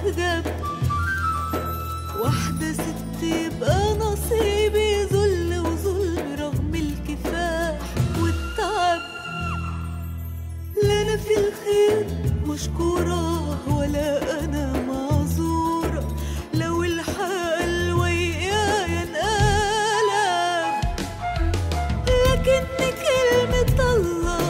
وحجاب واحدة ست يبقى نصيبي ذل وظلم رغم الكفاح والتعب لا أنا في الخير مشكورة ولا أنا معذورة لو الحال ويايا انقلب لكن كلمة الله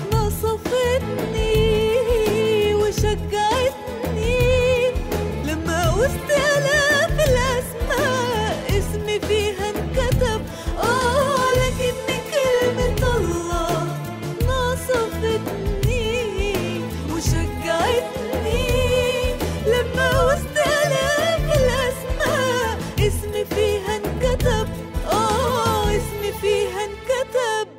نصفتني وشجعتني لما وسط آلاف الأسماء اسمي فيها انكتب آه لكن كلمة الله نصفتني وشجعتني لما وسط آلاف الأسماء اسمي فيها انكتب آه اسمي فيها انكتب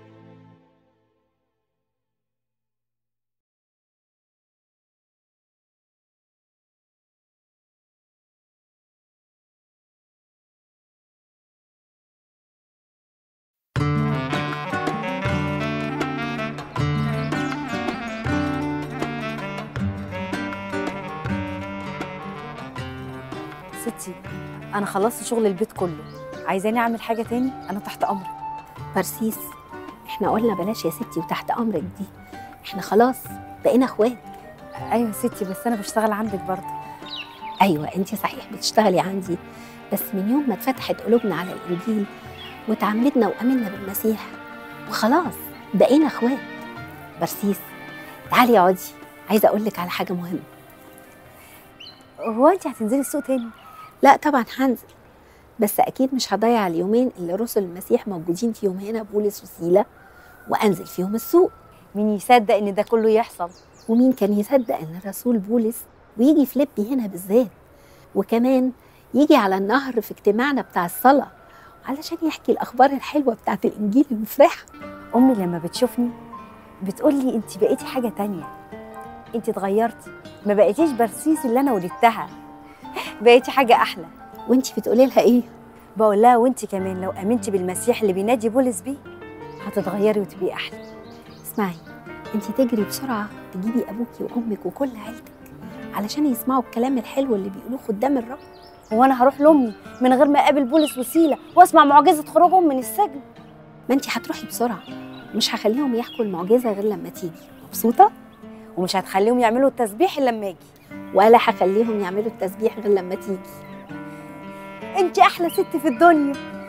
ستي انا خلصت شغل البيت كله عايزاني اعمل حاجه تاني انا تحت امرك برسيس احنا قلنا بلاش يا ستي وتحت امرك دي احنا خلاص بقينا اخوات ايوه يا ستي بس انا بشتغل عندك برضه ايوه انت صحيح بتشتغلي عندي بس من يوم ما اتفتحت قلوبنا على الانجيل وتعمدنا وامنا بالمسيح وخلاص بقينا اخوات برسيس تعالي اقعدي عايزه اقول لك على حاجه مهمه هو انت هتنزلي السوق تاني لا طبعا هنزل بس اكيد مش هضيع اليومين اللي رسل المسيح موجودين فيهم هنا بولس وسيله وانزل فيهم السوق مين يصدق ان ده كله يحصل ومين كان يصدق ان الرسول بولس ويجي فيليبي هنا بالذات وكمان يجي على النهر في اجتماعنا بتاع الصلاة علشان يحكي الأخبار الحلوة بتاعت الإنجيل المفرحة امي لما بتشوفني بتقول لي انت بقيتي حاجه تانية انت اتغيرتي ما بقيتيش برسيس اللي انا ولدتها بقيتي حاجه احلى وانتي بتقولي لها إيه؟ بقول لها وانت كمان لو امنتي بالمسيح اللي بينادي بولس بيه هتتغيري وتبقي احلى اسمعي انتي تجري بسرعة تجيبي أبوكي وأمك وكل عيلتك علشان يسمعوا الكلام الحلو اللي بيقولوه قدام الرب هو انا هروح لامي من غير ما اقابل بولس وسيله واسمع معجزه خروجهم من السجن ما انتي هتروحي بسرعة مش هخليهم يحكوا المعجزة غير لما تيجي مبسوطة؟ ومش هتخليهم يعملوا التسبيح الا لما اجي ولا هخليهم يعملوا التسبيح غير لما تيجي انت احلى ست في الدنيا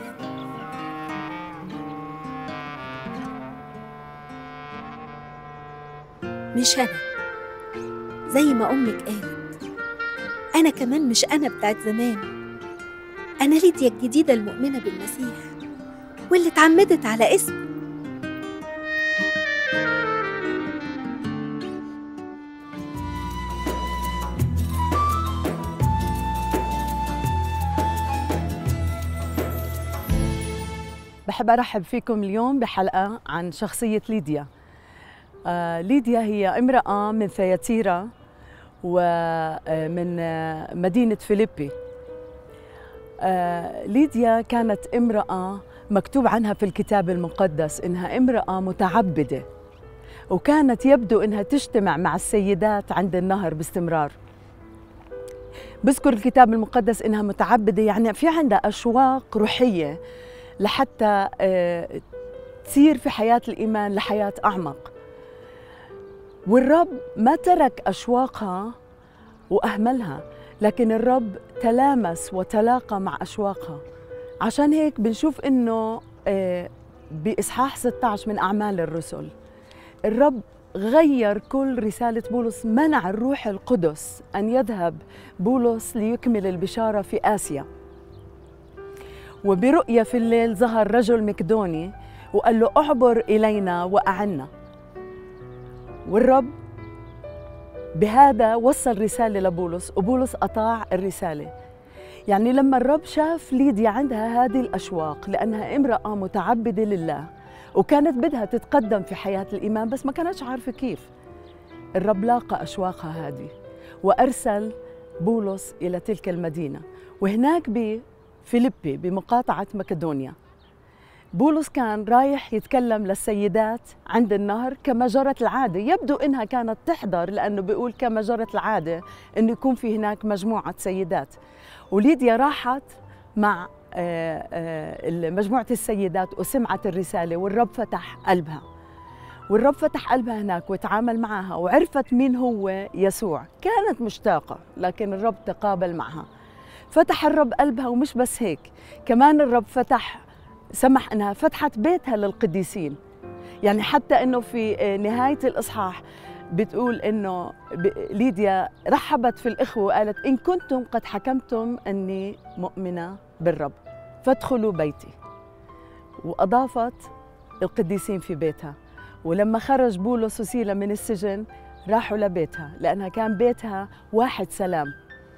مش أنا زي ما أمك قالت أنا كمان مش أنا بتاعت زمان أنا ليديا الجديدة المؤمنة بالمسيح واللي اتعمدت على اسمه بحب أرحب فيكم اليوم بحلقة عن شخصية ليديا آه ليديا هي امرأة من ثياتيرا ومن آه مدينة فيليبي آه ليديا كانت امرأة مكتوب عنها في الكتاب المقدس إنها امرأة متعبدة وكانت يبدو إنها تجتمع مع السيدات عند النهر باستمرار بذكر الكتاب المقدس إنها متعبدة يعني في عندها أشواق روحية لحتى آه، تصير في حياة الإيمان لحياة أعمق والرب ما ترك أشواقها وأهملها لكن الرب تلامس وتلاقى مع أشواقها عشان هيك بنشوف إنه آه، بإصحاح 16 من أعمال الرسل الرب غير كل رسالة بولس منع الروح القدس أن يذهب بولس ليكمل البشارة في آسيا وبرؤية في الليل ظهر رجل مكدوني وقال له اعبر إلينا وأعنا والرب بهذا وصل رسالة لبولس وبولس أطاع الرسالة يعني لما الرب شاف ليديا عندها هذه الأشواق لأنها امرأة متعبدة لله وكانت بدها تتقدم في حياة الإيمان بس ما كانتش عارفة كيف الرب لاقى أشواقها هذه وأرسل بولس إلى تلك المدينة وهناك بفيليبي بمقاطعة مقدونيا بولس كان رايح يتكلم للسيدات عند النهر كما جرت العادة يبدو إنها كانت تحضر لأنه بيقول كما جرت العادة إنه يكون في هناك مجموعة سيدات وليديا راحت مع آه، آه، مجموعة السيدات وسمعت الرسالة والرب فتح قلبها والرب فتح قلبها هناك وتعامل معها وعرفت مين هو يسوع كانت مشتاقة لكن الرب تقابل معها فتح الرب قلبها ومش بس هيك كمان الرب فتح سمح انها فتحت بيتها للقديسين يعني حتى انه في نهايه الاصحاح بتقول انه ب- ليديا رحبت في الاخوه وقالت ان كنتم قد حكمتم اني مؤمنه بالرب فادخلوا بيتي واضافت القديسين في بيتها ولما خرج بولس وسيلا من السجن راحوا لبيتها لانها كان بيتها واحد سلام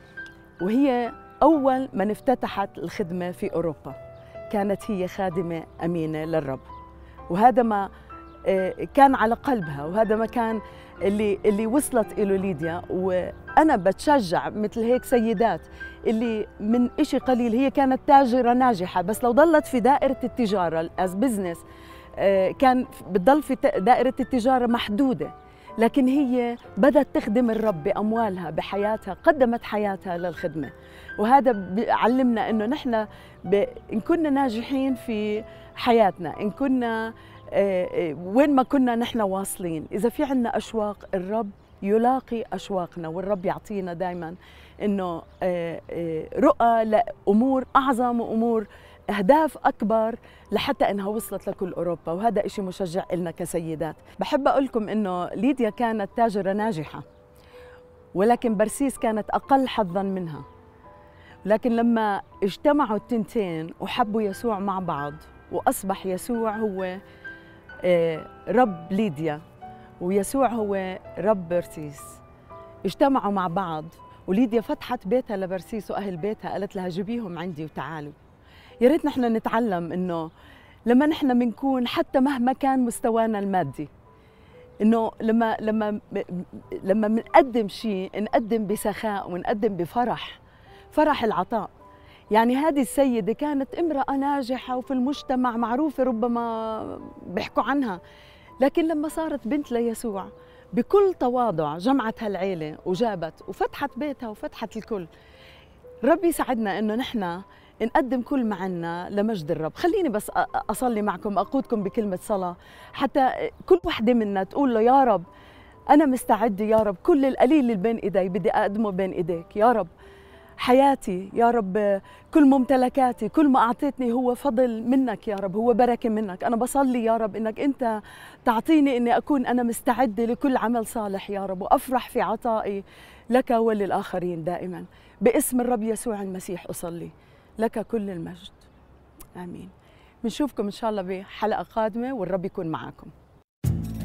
وهي اول من افتتحت الخدمه في اوروبا كانت هي خادمه امينه للرب وهذا ما آه، كان على قلبها وهذا ما كان اللي اللي وصلت له ليديا وانا بتشجع مثل هيك سيدات اللي من إشي قليل هي كانت تاجره ناجحه بس لو ضلت في دائره التجاره از بزنس كان بتضل في ت- دائره التجاره محدوده لكن هي بدأت تخدم الرب بأموالها بحياتها قدمت حياتها للخدمة وهذا بيعلمنا أنه نحن ب... إن كنا ناجحين في حياتنا إن كنا آه، آه، وين ما كنا نحن واصلين إذا في عنا أشواق الرب يلاقي أشواقنا والرب يعطينا دايما أنه آه، آه، رؤى لأمور أعظم وأمور أهداف أكبر لحتى انها وصلت لكل اوروبا وهذا إشي مشجع لنا كسيدات بحب اقول لكم انه ليديا كانت تاجره ناجحه ولكن برسيس كانت اقل حظا منها لكن لما اجتمعوا التنتين وحبوا يسوع مع بعض واصبح يسوع هو آه، رب ليديا ويسوع هو رب برسيس اجتمعوا مع بعض وليديا فتحت بيتها لبرسيس واهل بيتها قالت لها جيبيهم عندي وتعالوا يا ريت نحن نتعلم انه لما نحن بنكون حتى مهما كان مستوانا المادي انه لما لما لما بنقدم شيء نقدم بسخاء ونقدم بفرح فرح العطاء يعني هذه السيدة كانت امرأة ناجحة وفي المجتمع معروفة ربما بيحكوا عنها لكن لما صارت بنت ليسوع بكل تواضع جمعت هالعيلة وجابت وفتحت بيتها وفتحت الكل رب يساعدنا انه نحن نقدم كل ما عنا لمجد الرب خليني بس أ- أصلي معكم أقودكم بكلمة صلاة حتى كل وحدة منا تقول له يا رب أنا مستعدة يا رب كل القليل اللي بين إيدي بدي أقدمه بين إيديك يا رب حياتي يا رب كل ممتلكاتي كل ما أعطيتني هو فضل منك يا رب هو بركة منك أنا بصلي يا رب إنك أنت تعطيني إني أكون أنا مستعدة لكل عمل صالح يا رب وأفرح في عطائي لك وللآخرين دائما باسم الرب يسوع المسيح أصلي لك كل المجد آمين بنشوفكم إن شاء الله بحلقة قادمة والرب يكون معكم